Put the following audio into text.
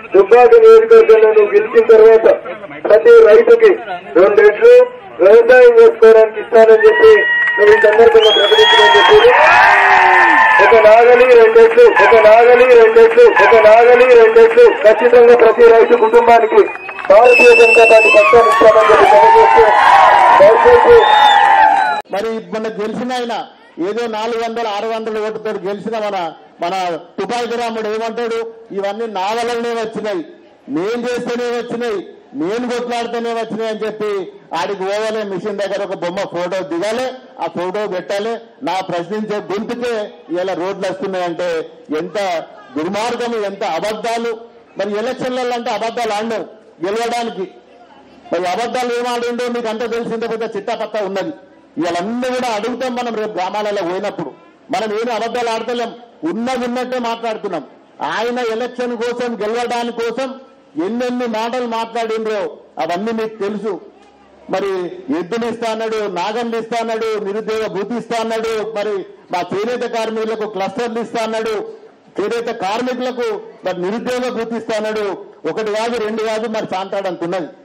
దుబ్బాక నియోజకవర్గంలో నువ్వు గెలిచిన తర్వాత ప్రతి రైతుకి రెండెట్లు వ్యవసాయం చేసుకోవడానికి ఇస్తానని చెప్పి నువ్వు ఈ సందర్భంగా ప్రకటించమని చెప్పి ఒక నాగలి రెండెట్లు ఒక నాగలి రెండెట్లు ఒక నాగలి రెండెట్లు ఖచ్చితంగా ప్రతి రైతు కుటుంబానికి భారతీయ జనతా పార్టీ పక్షాన్ని ఇస్తామని చెప్పి తెలియజేస్తూ దయచేసి మరి మొన్న గెలిచిన ఆయన ఏదో నాలుగు వందల ఆరు వందల ఓటుతో గెలిచిన మన మన తుపాకి రాముడు ఏమంటాడు ఇవన్నీ నా వల్లనే వచ్చినాయి నేను చేస్తేనే వచ్చినాయి నేను కొట్లాడితేనే వచ్చినాయి అని చెప్పి ఆడికి పోవాలే మిషన్ దగ్గర ఒక బొమ్మ ఫోటో దిగాలి ఆ ఫోటో పెట్టాలి నా ప్రశ్నించే గొంతుకే ఇలా రోడ్లు వస్తున్నాయంటే ఎంత దుర్మార్గం ఎంత అబద్ధాలు మరి ఎలక్షన్లలో అంటే అబద్ధాలు ఆడడం గెలవడానికి మరి అబద్ధాలు ఏం ఆడిండో మీకు అంతా తెలిసిందే పెద్ద చిట్టపత్త ఉన్నది ఇవన్నీ కూడా అడుగుతాం మనం రేపు గ్రామాలలో పోయినప్పుడు మనం ఏమి అబద్ధాలు ఆడతలేం ఉన్నది ఉన్నట్టే మాట్లాడుతున్నాం ఆయన ఎలక్షన్ కోసం గెలవడానికి కోసం ఎన్నెన్ని మాటలు మాట్లాడిండ్రో అవన్నీ మీకు తెలుసు మరి ఎద్దులు ఇస్తా అన్నాడు నాగన్లు ఇస్తా అన్నాడు నిరుద్యోగ భూతి ఇస్తా అన్నాడు మరి మా చేనేత కార్మికులకు క్లస్టర్లు ఇస్తా అన్నాడు చేనేత కార్మికులకు మరి నిరుద్యోగ భూతి ఇస్తా అన్నాడు ఒకటి కాదు రెండు కాదు మరి చాంతాడంతున్నది